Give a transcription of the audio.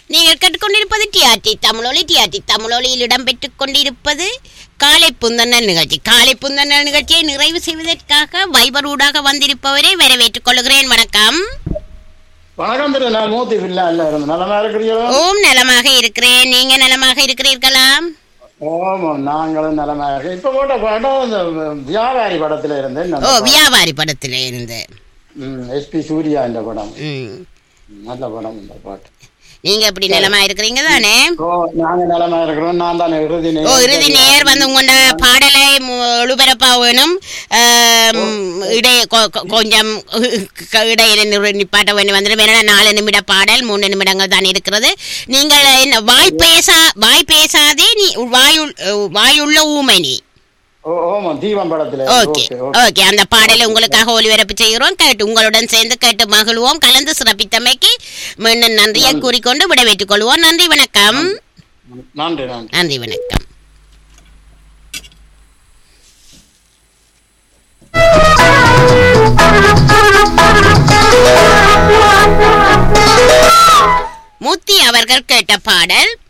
நீங்கள் கேட்டுக்கொண்டிருப்பது டிஆர்டி தமிழொலி டிஆர்டி தமிழொலியில் இடம்பெற்றுக் கொண்டிருப்பது காலை புந்தனல் நிகழ்ச்சி காலை புந்தனல் நிகழ்ச்சியை நிறைவு செய்வதற்காக வைபர் ஊடாக வந்திருப்பவரை வரவேற்றுக் கொள்கிறேன் வணக்கம் வணக்கம் திரு நான் மூர்த்தி பிள்ளை இல்ல இருந்து நலமா இருக்கிறீங்களா ஓம் நலமாக இருக்கிறேன் நீங்க நலமாக இருக்கிறீர்களா ஓம் நாங்களும் நலமா இருக்கோம் இப்ப போட்ட படம் இந்த வியாபாரி படத்துல இருந்து ஓ வியாபாரி படத்தில் இருந்து எஸ்பி சூர்யா இந்த படம் ம். நல்ல படம் இந்த பாட்டு நீங்க எப்படி நலமா இருக்கிறீங்க தானே ஓ நாங்க நலமா இருக்கிறோம் நான் தானே இறுதி ஓ இறுதி நேர் வந்து உங்களோட பாடலை மு- ஒளிபரப்பா வேணும் ஆம், இடை கொ- கொ- கொஞ்சம் க- இடையில நிறு- நிப்பாட்ட வேண்டி வந்துடும் ஏன்னா நாலு நிமிட பாடல் மூணு நிமிடங்கள் தான் இருக்கிறது நீங்கள் என்ன வாய் பேசா வாய் பேசாதே நீ வாயுள் வாயுள்ள ஊமனி ஓ ஓமா தீபம் படத்துல ஓகே ஓகே அந்த பாடலை உங்களுக்காக ஒளிபரப்பு செய்கிறோம் கேட்டு உங்களுடன் சேர்ந்து கேட்டு மகிழ்வோம் கலந்து சிறப்பித்தமைக்கு மீண்டும் நன்றியை கூறிக்கொண்டு விடைபெற்றுக் கொள்வோம் நன்றி வணக்கம் நன்றி நன்றி நன்றி வணக்கம் மூர்த்தி அவர்கள் கேட்ட பாடல்